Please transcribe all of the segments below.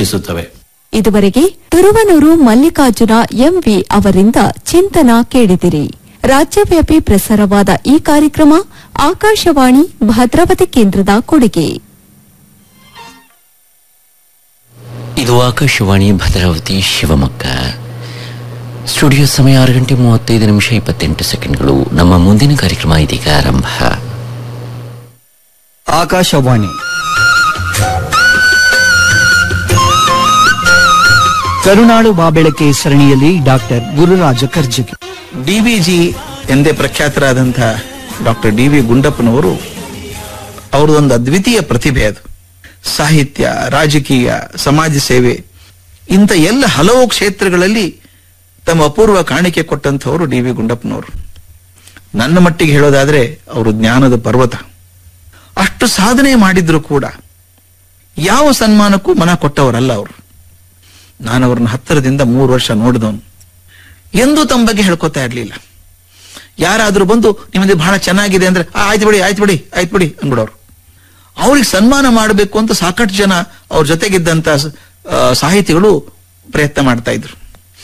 ಸೂಚಿಸುತ್ತವೆ ಇದುವರೆಗೆ ತುರುವನೂರು ಮಲ್ಲಿಕಾರ್ಜುನ ಎಂವಿ ಅವರಿಂದ ಚಿಂತನ ಕೇಳಿದಿರಿ ರಾಜ್ಯವ್ಯಾಪಿ ಪ್ರಸಾರವಾದ ಈ ಕಾರ್ಯಕ್ರಮ ಆಕಾಶವಾಣಿ ಭದ್ರಾವತಿ ಕೇಂದ್ರದ ಕೊಡುಗೆ ಇದು ಆಕಾಶವಾಣಿ ಭದ್ರಾವತಿ ಶಿವಮೊಗ್ಗ ಸ್ಟುಡಿಯೋ ಸಮಯ ಆರು ಗಂಟೆ ಮೂವತ್ತೈದು ನಿಮಿಷ ಇಪ್ಪತ್ತೆಂಟು ಸೆಕೆಂಡ್ಗಳು ನಮ್ಮ ಮುಂದಿನ ಕಾರ್ಯಕ್ರಮ ಇದೀಗ ಆರಂಭ ಆಕಾಶವಾಣಿ ಕರುನಾಡು ಬಾಬೆಳಕೆ ಸರಣಿಯಲ್ಲಿ ಡಾಕ್ಟರ್ ಗುರುರಾಜ ಕರ್ಜಗಿ ಡಿವಿಜಿ ಎಂದೇ ಪ್ರಖ್ಯಾತರಾದಂಥ ಡಾಕ್ಟರ್ ಡಿ ವಿ ಗುಂಡಪ್ಪನವರು ಅವರದೊಂದು ಅದ್ವಿತೀಯ ಪ್ರತಿಭೆ ಅದು ಸಾಹಿತ್ಯ ರಾಜಕೀಯ ಸಮಾಜ ಸೇವೆ ಇಂಥ ಎಲ್ಲ ಹಲವು ಕ್ಷೇತ್ರಗಳಲ್ಲಿ ತಮ್ಮ ಅಪೂರ್ವ ಕಾಣಿಕೆ ಕೊಟ್ಟಂಥವರು ಡಿ ವಿ ಗುಂಡಪ್ಪನವರು ನನ್ನ ಮಟ್ಟಿಗೆ ಹೇಳೋದಾದ್ರೆ ಅವರು ಜ್ಞಾನದ ಪರ್ವತ ಅಷ್ಟು ಸಾಧನೆ ಮಾಡಿದ್ರು ಕೂಡ ಯಾವ ಸನ್ಮಾನಕ್ಕೂ ಮನ ಕೊಟ್ಟವರಲ್ಲ ಅವರು ನಾನು ಅವ್ರನ್ನ ಹತ್ತಿರದಿಂದ ಮೂರು ವರ್ಷ ನೋಡಿದವನು ಎಂದೂ ತಮ್ಮ ಬಗ್ಗೆ ಹೇಳ್ಕೊತಾ ಇರ್ಲಿಲ್ಲ ಯಾರಾದ್ರೂ ಬಂದು ನಿಮ್ಮದು ಬಹಳ ಚೆನ್ನಾಗಿದೆ ಅಂದ್ರೆ "ಆ, ಆಯ್ತು ಬಿಡಿ ಆಯ್ತು ಬಿಡಿ ಆಯ್ತು ಬಿಡಿ ಅಂದ್ಬಿಡೋರು ಅವ್ರಿಗೆ ಸನ್ಮಾನ ಮಾಡಬೇಕು ಅಂತ ಸಾಕಷ್ಟು ಜನ ಅವ್ರ ಜೊತೆಗಿದ್ದಂತ ಸ- ಆ, ಸಾಹಿತಿಗಳು ಪ್ರಯತ್ನ ಮಾಡ್ತಾ ಇದ್ರು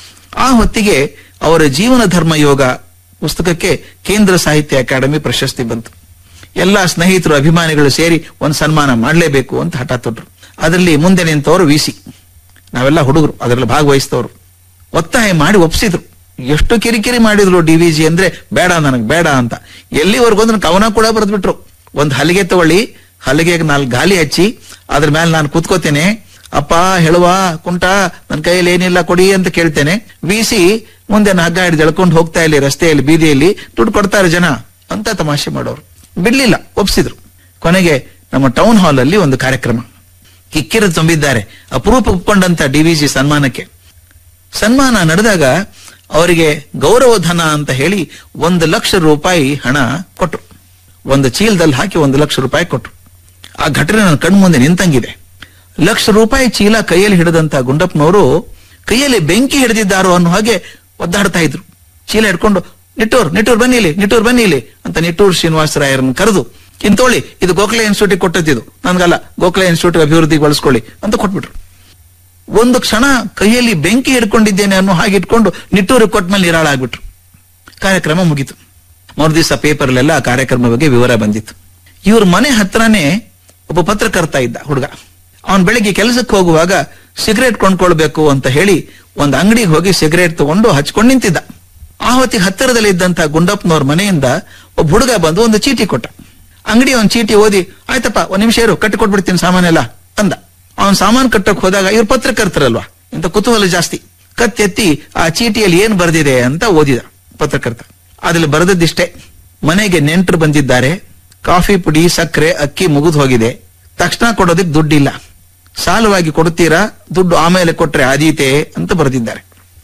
ಆ ಹೊತ್ತಿಗೆ ಅವರ ಜೀವನ ಧರ್ಮ ಯೋಗ ಪುಸ್ತಕಕ್ಕೆ ಕೇಂದ್ರ ಸಾಹಿತ್ಯ ಅಕಾಡೆಮಿ ಪ್ರಶಸ್ತಿ ಬಂತು ಎಲ್ಲಾ ಸ್ನೇಹಿತರು ಅಭಿಮಾನಿಗಳು ಸೇರಿ ಒಂದು ಸನ್ಮಾನ ಮಾಡಲೇಬೇಕು ಅಂತ ಹಠ ತೊಟ್ರು ಅದರಲ್ಲಿ ಮುಂದೆ ನಿಂತವರು ವಿಸಿ ನಾವೆಲ್ಲ ಹುಡುಗರು ಅದರಲ್ಲಿ ಭಾಗವಹಿಸಿದವರು ಒತ್ತಾಯ ಮಾಡಿ ಒಪ್ಸಿದ್ರು ಎಷ್ಟು ಕಿರಿಕಿರಿ ಮಾಡಿದ್ರು ಡಿವಿಜಿ ಅಂದ್ರೆ ಬೇಡ ನನಗೆ ಬೇಡ ಅಂತ ಎಲ್ಲಿವರೆಗೂ ಅಂದ್ರೆ ಕವನ ಕೂಡ ಬರೆದ್ಬಿಟ್ರು ಒಂದು ಹಲಿಗೆ ತಗೊಳ್ಳಿ ಹಲಿಗೆಗೆ ನಾಲ್ಕು ಗಾಲಿ ಹಚ್ಚಿ ಅದ್ರ ಮೇಲೆ ನಾನು ಕೂತ್ಕೋತೇನೆ ಅಪ್ಪ ಹೇಳುವ ಕುಂಟ ನನ್ನ ಕೈಯಲ್ಲಿ ಏನಿಲ್ಲ ಕೊಡಿ ಅಂತ ಕೇಳ್ತೇನೆ ವಿಸಿ ಮುಂದೆ ನಾನು ಹಗ್ಗ ಹಿಡಿದು ಎಳ್ಕೊಂಡು ಹೋಗ್ತಾ ಇಲ್ಲಿ ರಸ್ತೆಯಲ್ಲಿ ಬೀದಿಯಲ್ಲಿ ದುಡ್ಡು ಕೊಡ್ತಾರೆ ಜನ ಅಂತ ತಮಾಷೆ ಮಾಡೋರು ಬಿಡ್ಲಿಲ್ಲ ಒಪ್ಸಿದ್ರು ಕೊನೆಗೆ ನಮ್ಮ ಟೌನ್ ಹಾಲ್ ಅಲ್ಲಿ ಒಂದು ಕಾರ್ಯಕ್ರಮ ಕಿಕ್ಕಿರ ತುಂಬಿದ್ದಾರೆ ಅಪರೂಪ ಒಪ್ಕೊಂಡಂತ ಡಿವಿಜಿ ಸನ್ಮಾನಕ್ಕೆ ಸನ್ಮಾನ ನಡೆದಾಗ ಅವರಿಗೆ ಗೌರವಧನ ಅಂತ ಹೇಳಿ ಒಂದು ಲಕ್ಷ ರೂಪಾಯಿ ಹಣ ಕೊಟ್ರು ಒಂದು ಚೀಲದಲ್ಲಿ ಹಾಕಿ ಒಂದು ಲಕ್ಷ ರೂಪಾಯಿ ಕೊಟ್ರು ಆ ಘಟನೆ ನನ್ನ ಕಣ್ಮುಂದೆ ನಿಂತಂಗಿದೆ ಲಕ್ಷ ರೂಪಾಯಿ ಚೀಲ ಕೈಯಲ್ಲಿ ಹಿಡಿದಂತ ಗುಂಡಪ್ಪನವರು ಕೈಯಲ್ಲಿ ಬೆಂಕಿ ಹಿಡಿದಿದ್ದಾರೋ ಅನ್ನೋ ಹಾಗೆ ಒದ್ದಾಡ್ತಾ ಇದ್ರು ಚೀಲ ಹಿಡ್ಕೊಂಡು ನಿಟ್ಟೂರ್ ನಿಟ್ಟೂರ್ ಬನ್ನಿ ಇಲ್ಲಿ ನಿಟ್ಟೂರ್ ಬನ್ನಿ ಇಲ್ಲಿ ಅಂತ ನಿಟ್ಟೂರ್ ಶ್ರೀನಿವಾಸರಾಯರನ್ನು ಕರೆದು ಇಂತೋಳಿ ಇದು ಗೋಖಲೆ ಇನ್ಸ್ಟಿಟ್ಯೂಟ್ ಕೊಟ್ಟದ್ದಿದು ನನ್ಗಲ್ಲ ಗೋಖಲೆ ಇನ್ಸ್ಟಿಟ್ಯೂಟ್ ಅಭಿವೃದ್ಧಿಗೊಳಿಸ್ಕೊಳ್ಳಿ ಅಂತ ಕೊಟ್ಬಿಟ್ರು ಒಂದು ಕ್ಷಣ ಕೈಯಲ್ಲಿ ಬೆಂಕಿ ಹಿಡ್ಕೊಂಡಿದ್ದೇನೆ ಅನ್ನೋ ಹಾಗೆ ಇಟ್ಕೊಂಡು ನಿಟ್ಟೂರು ಕೊಟ್ಟ ಮೇಲೆ ನಿರಾಳಾಗ್ಬಿಟ್ರು ಕಾರ್ಯಕ್ರಮ ಮುಗೀತು ಮರುದಿವಸ ಪೇಪರ್ಲೆಲ್ಲ ಆ ಕಾರ್ಯಕ್ರಮ ಬಗ್ಗೆ ವಿವರ ಬಂದಿತ್ತು ಇವ್ರ ಮನೆ ಹತ್ರನೇ ಒಬ್ಬ ಪತ್ರಕರ್ತ ಇದ್ದ ಹುಡುಗ ಅವನ್ ಬೆಳಿಗ್ಗೆ ಕೆಲಸಕ್ಕೆ ಹೋಗುವಾಗ ಸಿಗರೇಟ್ ಕೊಂಡ್ಕೊಳ್ಬೇಕು ಅಂತ ಹೇಳಿ ಒಂದು ಅಂಗಡಿಗೆ ಹೋಗಿ ಸಿಗರೇಟ್ ತಗೊಂಡು ಹಚ್ಕೊಂಡು ನಿಂತಿದ್ದ ಆ ಹೊತ್ತಿಗೆ ಹತ್ತಿರದಲ್ಲಿ ಇದ್ದಂತ ಗುಂಡಪ್ಪನವ್ರ ಮನೆಯಿಂದ ಒಬ್ಬ ಹುಡುಗ ಬಂದು ಒಂದು ಚೀಟಿ ಕೊಟ್ಟ ಅಂಗಡಿ ಒಂದು ಚೀಟಿ ಓದಿ ಆಯ್ತಪ್ಪ ಒಂದ್ ನಿಮಿಷ ಇರು ಕಟ್ಟಿ ಕೊಟ್ಬಿಡ್ತೀನಿ ಸಾಮಾನೆಲ್ಲ ಅಂದ ಅವನ್ ಸಾಮಾನು ಕಟ್ಟಕ್ ಹೋದಾಗ ಇವ್ರು ಪತ್ರಕರ್ತರಲ್ವಾ ಇಂತ ಕುತೂಹಲ ಜಾಸ್ತಿ ಕತ್ತೆತ್ತಿ ಆ ಚೀಟಿಯಲ್ಲಿ ಏನ್ ಬರ್ದಿದೆ ಅಂತ ಓದಿದ ಪತ್ರಕರ್ತ ಅದ್ರಲ್ಲಿ ಬರೆದದ್ದಿಷ್ಟೇ ಮನೆಗೆ ನೆಂಟರು ಬಂದಿದ್ದಾರೆ ಕಾಫಿ ಪುಡಿ ಸಕ್ಕರೆ ಅಕ್ಕಿ ಮುಗಿದು ಹೋಗಿದೆ ತಕ್ಷಣ ಕೊಡೋದಕ್ಕೆ ದುಡ್ಡಿಲ್ಲ ಸಾಲವಾಗಿ ಕೊಡುತ್ತೀರಾ ದುಡ್ಡು ಆಮೇಲೆ ಕೊಟ್ರೆ ಆದೀತೆ ಅಂತ ಬರೆದಿದ್ದಾರೆ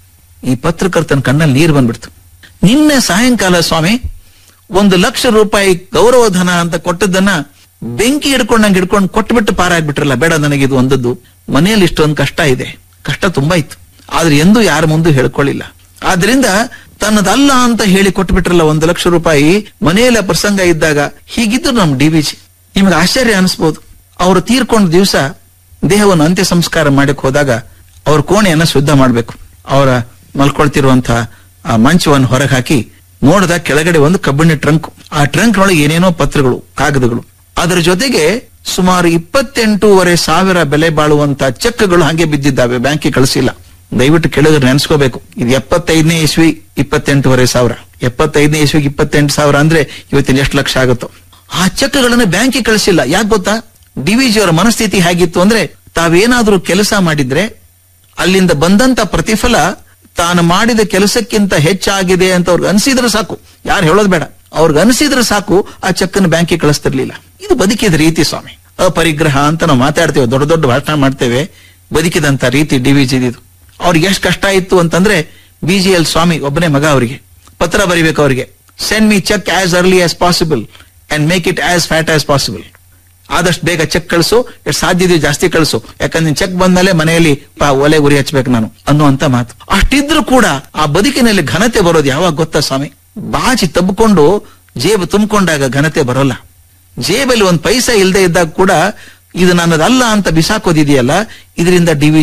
ಈ ಪತ್ರಕರ್ತನ ಕಣ್ಣಲ್ಲಿ ನೀರು ಬಂದ್ಬಿಡ್ತು ನಿನ್ನೆ ಸಾಯಂಕಾಲ ಸ್ವಾಮಿ ಒಂದು ಲಕ್ಷ ರೂಪಾಯಿ ಗೌರವಧನ ಅಂತ ಕೊಟ್ಟದ್ದನ್ನ ಬೆಂಕಿ ಹಿಡ್ಕೊಂಡಂಗೆ ಹಿಡ್ಕೊಂಡು ಕೊಟ್ಬಿಟ್ಟು ಪಾರಾಗ್ಬಿಟ್ರಲ್ಲ ಬೇಡ ನನಗಿದು ಒಂದದ್ದು ಮನೆಯಲ್ಲಿ ಇಷ್ಟೊಂದು ಕಷ್ಟ ಇದೆ ಕಷ್ಟ ತುಂಬಾ ಇತ್ತು ಆದ್ರೆ ಎಂದೂ ಯಾರ ಮುಂದೂ ಹೇಳ್ಕೊಳ್ಳಿಲ್ಲ ಆದ್ರಿಂದ ತನ್ನದಲ್ಲ ಅಂತ ಹೇಳಿ ಕೊಟ್ಬಿಟ್ರಲ್ಲ ಒಂದು ಲಕ್ಷ ರೂಪಾಯಿ ಮನೆಯಲ್ಲ ಪ್ರಸಂಗ ಇದ್ದಾಗ ಹೀಗಿದ್ರು ನಮ್ ಡಿವಿಜಿ ನಿಮಗೆ ಆಶ್ಚರ್ಯ ಅನಿಸ್ಬೋದು ಅವರು ತೀರ್ಕೊಂಡ ದಿವಸ ದೇಹವನ್ನು ಅಂತ್ಯ ಸಂಸ್ಕಾರ ಮಾಡಕ್ ಹೋದಾಗ ಅವ್ರ ಕೋಣೆಯನ್ನ ಶುದ್ಧ ಮಾಡ್ಬೇಕು ಅವರ ಮಲ್ಕೊಳ್ತಿರುವಂತಹ ಆ ಮಂಚವನ್ನು ಹೊರಗೆ ಹಾಕಿ ನೋಡಿದ ಕೆಳಗಡೆ ಒಂದು ಕಬ್ಬಿಣ ಟ್ರಂಕ್ ಆ ಟ್ರಂಕ್ ನೊಳಗೆ ಏನೇನೋ ಪತ್ರಗಳು ಕಾಗದಗಳು ಅದರ ಜೊತೆಗೆ ಸುಮಾರು ಇಪ್ಪತ್ತೆಂಟೂವರೆ ಸಾವಿರ ಬೆಲೆ ಬಾಳುವಂತ ಚೆಕ್ಗಳು ಹಂಗೆ ಬಿದ್ದಿದ್ದಾವೆ ಬ್ಯಾಂಕಿಗೆ ಕಳಿಸಿಲ್ಲ ದಯವಿಟ್ಟು ಕೆಳಗಡೆ ನೆನೆಸ್ಕೋಬೇಕು ಇದು ಎಪ್ಪತ್ತೈದನೇ ಇಸ್ವಿ ಇಪ್ಪತ್ತೆಂಟೂವರೆ ಸಾವಿರ ಎಪ್ಪತ್ತೈದನೇ ಇಸ್ವಿಗೆ ಇಪ್ಪತ್ತೆಂಟು ಸಾವಿರ ಅಂದ್ರೆ ಇವತ್ತಿನ ಎಷ್ಟು ಲಕ್ಷ ಆಗುತ್ತೋ ಆ ಚೆಕ್ಗಳನ್ನು ಬ್ಯಾಂಕಿಗೆ ಕಳಿಸಿಲ್ಲ ಯಾಕೆ ಗೊತ್ತಾ ಡಿವಿಜಿ ಅವರ ಮನಸ್ಥಿತಿ ಹೇಗಿತ್ತು ಅಂದ್ರೆ ತಾವೇನಾದ್ರೂ ಕೆಲಸ ಮಾಡಿದ್ರೆ ಅಲ್ಲಿಂದ ಬಂದಂತ ಪ್ರತಿಫಲ ತಾನು ಮಾಡಿದ ಕೆಲಸಕ್ಕಿಂತ ಹೆಚ್ಚಾಗಿದೆ ಅಂತ ಅವ್ರಿಗೆ ಅನ್ಸಿದ್ರೆ ಸಾಕು ಯಾರು ಹೇಳೋದು ಬೇಡ ಅವ್ರಿಗೆ ಅನ್ಸಿದ್ರೆ ಸಾಕು ಆ ಚೆಕ್ಕನ್ನು ಬ್ಯಾಂಕಿಗೆ ಕಳಿಸ್ತಿರ್ಲಿಲ್ಲ ಇದು ಬದುಕಿದ ರೀತಿ ಸ್ವಾಮಿ ಅಪರಿಗ್ರಹ ಅಂತ ನಾವು ಮಾತಾಡ್ತೇವೆ ದೊಡ್ಡ ದೊಡ್ಡ ಭಾಷಣ ಮಾಡ್ತೇವೆ ಬದುಕಿದಂತ ರೀತಿ ಡಿವಿಜಿ ಇದು ಅವ್ರಿಗೆ ಎಷ್ಟು ಕಷ್ಟ ಇತ್ತು ಅಂತಂದ್ರೆ ಬಿ ಜಿ ಎಲ್ ಸ್ವಾಮಿ ಒಬ್ಬನೇ ಮಗ ಅವರಿಗೆ ಪತ್ರ ಬರಿಬೇಕು ಅವರಿಗೆ send me cheque as early as possible and make it as fast as possible ಆದಷ್ಟು ಬೇಗ ಚೆಕ್ ಕಳಿಸು ಎಷ್ಟು ಸಾಧ್ಯ ಇದೆಯೋ ಜಾಸ್ತಿ ಕಳಿಸು ಯಾಕಂದ್ರೆ ಚೆಕ್ ಬಂದ್ಮೇಲೆ ಮನೆಯಲ್ಲಿ ಪಾ ಒಲೆ ಉರಿ ಹಚ್ಬೇಕು ನಾನು ಅನ್ನುವಂತ ಮಾತು ಅಷ್ಟಿದ್ರು ಕೂಡ ಆ ಬದುಕಿನಲ್ಲಿ ಘನತೆ ಬರೋದು ಯಾವಾಗ ಗೊತ್ತಾ ಸ್ವಾಮಿ ಬಾಚಿ ತಬ್ಕೊಂಡು ಜೇಬು ತುಂಬಿಕೊಂಡಾಗ ಘನತೆ ಬರೋಲ್ಲ ಜೇಬಲ್ಲಿ ಒಂದ್ ಪೈಸಾ ಇಲ್ಲದೆ ಇದ್ದಾಗ ಕೂಡ ಇದು ನನ್ನದಲ್ಲ ಅಂತ ಬಿಸಾಕೋದಿದೆಯಲ್ಲ ಇದರಿಂದ ಡಿ